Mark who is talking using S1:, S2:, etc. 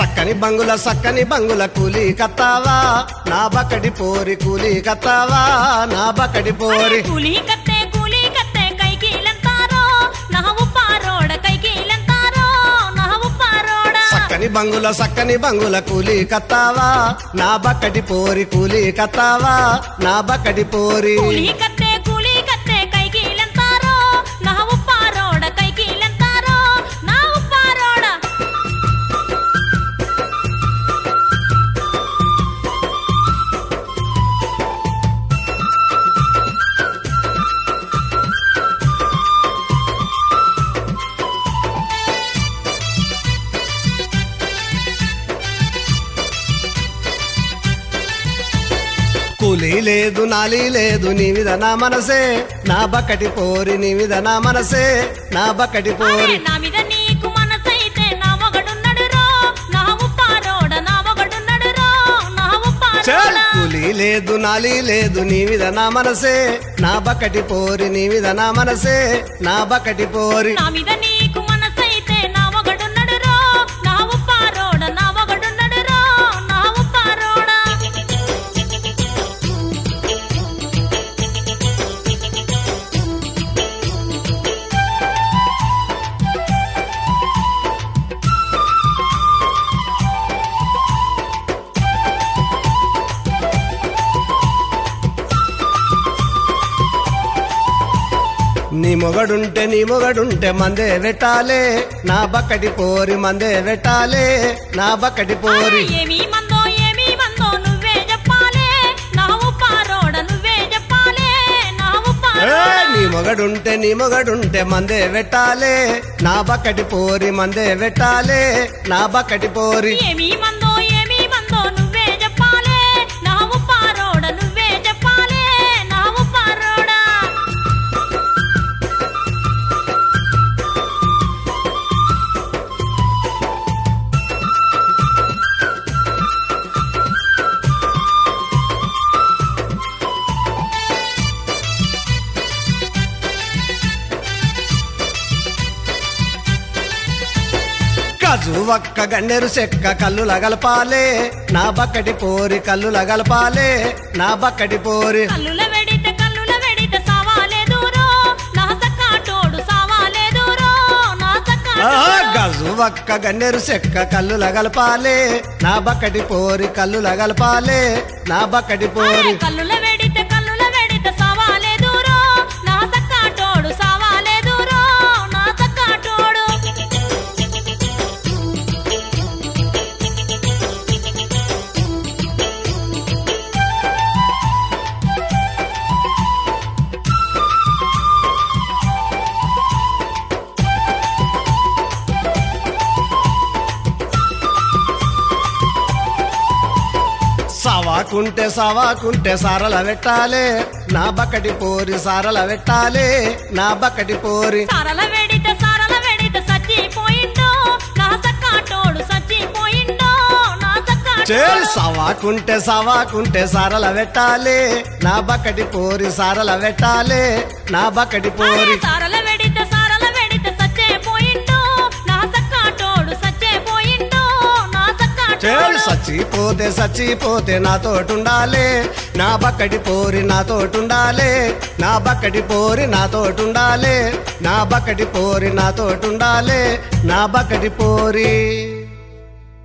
S1: సక్కని బంగుల సక్కని బంగుల కూలి కత్తావా నా బక్కడి పోరి కూలి కత్తావా నా బక్కడి పోరి
S2: కూలి కತ್ತೆ కూలి కತ್ತೆ కైకీలంతారో నా ఉప్పారోడ కైకీలంతారో నా ఉప్పారోడ
S1: సక్కని బంగుల సక్కని బంగుల కూలి కత్తావా నా బక్కడి పోరి కూలి కత్తావా నా బక్కడి పోరి
S2: కూలి కತ್ತೆ కూలి కತ್ತೆ కైకీలంతారో నా ఉప్పారోడ కైకీలంతారో నా ఉప్పారోడ
S1: కూలి లేదు నాలి లేదు నీ మీద నా మనసే నా బక్కటి పోరి నీ మీద నా మనసే నా బక్కటి
S2: అరే
S1: పోరి
S2: నా మీద నీకు మనసైతే నా మొగడున్నడు రో నా ఉప్పారోడ నా మొగడున్నడు రో నా
S1: చల్
S2: ఉప్పారోడ
S1: కూలి లేదు నాలి లేదు నీ మీద నా మనసే నా బక్కటి పోరి నీ మీద నా మనసే నా బక్కటి పోరి
S2: నా మీద నీకు మనసైతే నా మొగడున్నడు రో నా ఉప్పారోడ నా మొగడున్నడు రో నా ఉప్పారోడ
S1: నీ మొగడుంటే నీ మొగడుంటే మందే వెట్టాలే నా బక్కటి పోరి మందే వెట్టాలే నా బక్కటి పోరి
S2: అరే ఏమీ మందో ఏమీ మందో నువ్వే చెప్పాలే నా ఉప్పారోడ నువ్వే చెప్పాలే నా
S1: ఏ,
S2: ఉప్పారోడ
S1: నీ మొగడుంటే నీ మొగడుంటే మందే వెట్టాలే నా బక్కటి పోరి మందే వెట్టాలే నా బక్కటి పోరి
S2: ఏమీ మందో ఏమీ మందో నువ్వే చెప్పాలే నా ఉప్పారోడ నువ్వే చెప్పాలే నా ఉప్పారోడ
S1: గజు ఒక్క గన్నెరు చెక్క కళ్ళు లగలపాలే నా బక్కటి పోరి కళ్ళు లగలపాలే నా బక్కటి పోరి
S2: కల్లుల వెడితే కల్లుల వెడితే సావాలే దూరో నా సక్కాటోడు సావాలే దూరో నా
S1: ఆ,
S2: సక్కాటోడు
S1: గజు ఒక్క గన్నెరు చెక్క కళ్ళు లగలపాలే నా బక్కటి పోరి కళ్ళు లగలపాలే నా బక్కటి
S2: అరే
S1: పోరి
S2: కల్లుల వెడితే కల్లుల వెడితే సావాలే దూరో నా సక్కాటోడు సావాలే దూరో నా సక్కాటోడు
S1: సవాకుంటే సవాకుంటే సారల పెట్టాలే నా బక్కటి పోరి సారల పెట్టాలే నా బక్కటి పోరి
S2: సారల వెడితే సారల వెడితే సచ్చిపోయిందో నా సక్కాటోడు సచ్చిపోయిందో నా
S1: చేల్
S2: సక్కాటోడు
S1: సవాకుంటే సవాకుంటే సారల పెట్టాలే నా బక్కటి పోరి సారల పెట్టాలే నా బక్కటి
S2: అరే
S1: పోరి
S2: సారల వెడితే సారల వెడితే సచ్చిపోయిందో నా సక్కాటోడు సచ్చిపోయిందో నా
S1: చేల్
S2: సక్కాటోడు
S1: సచ్చిపోతే సచ్చిపోతే నాతోటుండాలే నా బక్కటి పోరి నాతోటుండాలే నా బక్కటి పోరి నాతోటుండాలే నా బక్కటి పోరి నాతోటుండాలే నా బక్కటి పోరి